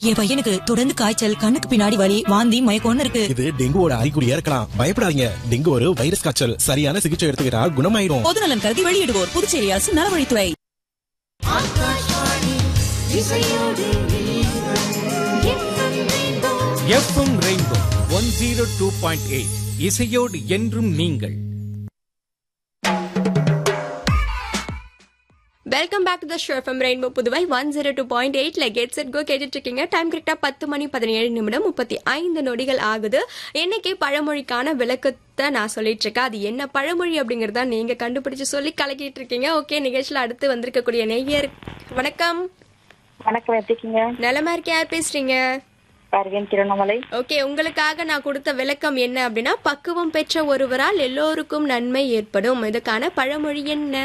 என் பையனுக்கு தொடர்ந்து காய்ச்சல் கண்ணுக்கு பின்னாடி வலி வாந்தி மயக்கம்னு இருக்கு இது டெங்குவோட அறிகுறியா இருக்கலாம் பயப்படாதீங்க டெங்கு ஒரு வைரஸ் காய்ச்சல் சரியான சிகிச்சை எடுத்துக்கிட்டா குணமாயிரும் பொது நலன் கருதி வெளியிடுவோர் புதுச்சேரி அரசு நலவழித்துறை FM rainbow one zero two point eight இசையோடு என்றும் நீங்கள் welcome back to the show from rainbow Puduvai one zero two point எயிட்ல கெட் செட் கோ கேட்டுட்டு இருக்கீங்க டைம் கரெக்டா பத்து மணி பதினேழு நிமிடம் முப்பத்தி ஐந்து நொடிகள் ஆகுது இன்னைக்கு பழமொழிக்கான விளக்கத்தை நான் சொல்லிட்டு இருக்கேன் அது என்ன பழமொழி அப்படிங்கறத நீங்க கண்டுபிடிச்சு சொல்லி கலக்கிட்டு இருக்கீங்க ஓகே நிகழ்ச்சியில அடுத்து வந்திருக்கக்கூடிய நெய்யர் வணக்கம் வணக்கம் எப்படி இருக்கீங்க நிலமா இருக்க யார் பேசுறீங்க பார்வன் திருவண்ணாமலை ஓகே உங்களுக்காக நான் கொடுத்த விளக்கம் என்ன அப்படின்னா பக்குவம் பெற்ற ஒருவரால் எல்லோருக்கும் நன்மை ஏற்படும் இதுக்கான பழமொழி என்ன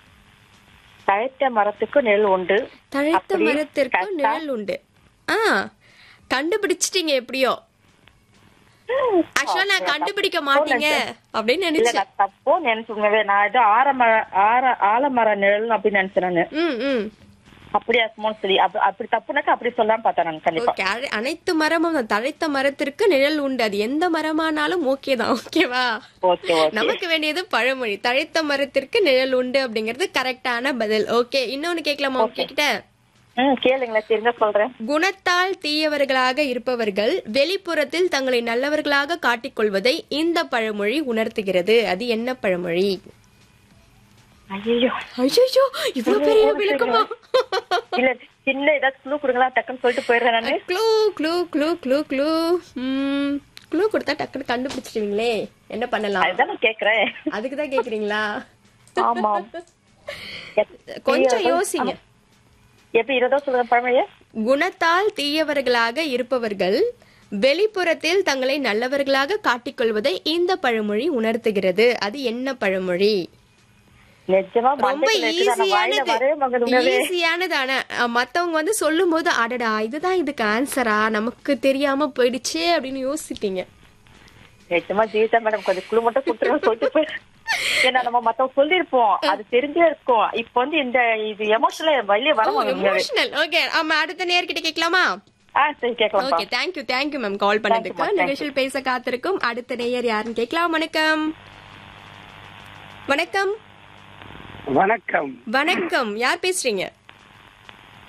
தழைத்த மரத்துக்கு நெல் உண்டு தழைத்த அப்படி மரத்திற்கு கரெக்டா? நிழல் உண்டு ஆ கண்டுபிடிச்சிட்டீங்க எப்படியோ ஆக்சுவலா நான் கண்டுபிடிக்க மாட்டீங்க அப்படின்னு இல்ல நினைச்சேன் நான் தப்போ நினைச்சுங்க நான் ஏதோ ஆரமர ஆர ஆலமர நிழல் அப்படின்னு நினைச்சேன் நானு ம் ம் அப்படியா இருக்குமோன்னு சொல்லி அப்ப- அப்படி தப்புனாக்கா அப்படி சொல்லாம பார்த்தேன் நான் கண்டிப்பா ஓகே அனை- அனைத்து மரமும் தான். தழைத்த மரத்திற்கு நிழல் உண்டு அது எந்த மரமானாலும் ஓகே தான் ஓகேவா ஓகே ஓகே நமக்கு வேண்டியது பழமொழி தழைத்த மரத்திற்கு நிழல் உண்டு அப்படிங்கிறது கரெக்டான பதில் ஓகே இன்னொன்னு கேட்கலாமா உங்ககிட்ட ம் கேளுங்களேன் தெரிஞ்ச சொல்றேன் குணத்தால் தீயவர்களாக இருப்பவர்கள் வெளிப்புறத்தில் தங்களை நல்லவர்களாக காட்டிக்கொள்வதை இந்த பழமொழி உணர்த்துகிறது அது என்ன பழமொழி ஐயோ ஐயோ இவ்வளவு பெரிய விளக்கமா இல்ல சின்ன ஏதாவது க்ளூ கொடுங்களா டக்குன்னு சொல்லிட்டு போயிடுறேன் நானு clue clue clue clue clue clue கொடுத்தா டக்குன்னு கண்டுபிடிச்சிடுவீங்களே என்ன பண்ணலாம் அதுதான் நான் கேக்குறேன் அதுக்கு தான் கேக்குறீங்களா ஆமா கொஞ்சம் யோசிங்க எப்படி இருபதோ சொல்றேன் பழமைய குணத்தால் தீயவர்களாக இருப்பவர்கள் வெளிப்புறத்தில் தங்களை நல்லவர்களாக காட்டிக்கொள்வதை இந்த பழமொழி உணர்த்துகிறது அது என்ன பழமொழி நிஜமா ரொம்ப மண்டைக்குள்ள இருக்குது. ஆனா வாயில வரவே ஈஸியானது மகனுமே ஈஸியானதான மத்தவங்க வந்து சொல்லும் போது அடடா இதுதான் இதுக்கு ஆன்சரா நமக்கு தெரியாம போயிடுச்சே அப்படின்னு யோசிப்பீங்க நிஜமா ஜீவிதா மேடம் கொஞ்சம் குழு மட்டும் கொடுத்துருங்க சொல்லிட்டு போய் ஏன்னா நம்ம மத்தவங்க சொல்லிருப்போம் அது தெரிஞ்சே இருக்கும் இப்ப வந்து இந்த இது எமோஷனலா வெளியே வர மாட்டேங்குது எமோஷனல் ஓகே ஆமா அடுத்த நேர்கிட்ட கேட்கலாமா ஆ சரி கேட்கலாம் okay thank you thank you ma'am call பண்ணதுக்கு ma'am, thank you. நிகழ்ச்சியில் பேச காத்திருக்கும் அடுத்த நேயர் யாருன்னு கேட்கலாம் வணக்கம் வணக்கம் வணக்கம் வணக்கம் யார் பேசுறீங்க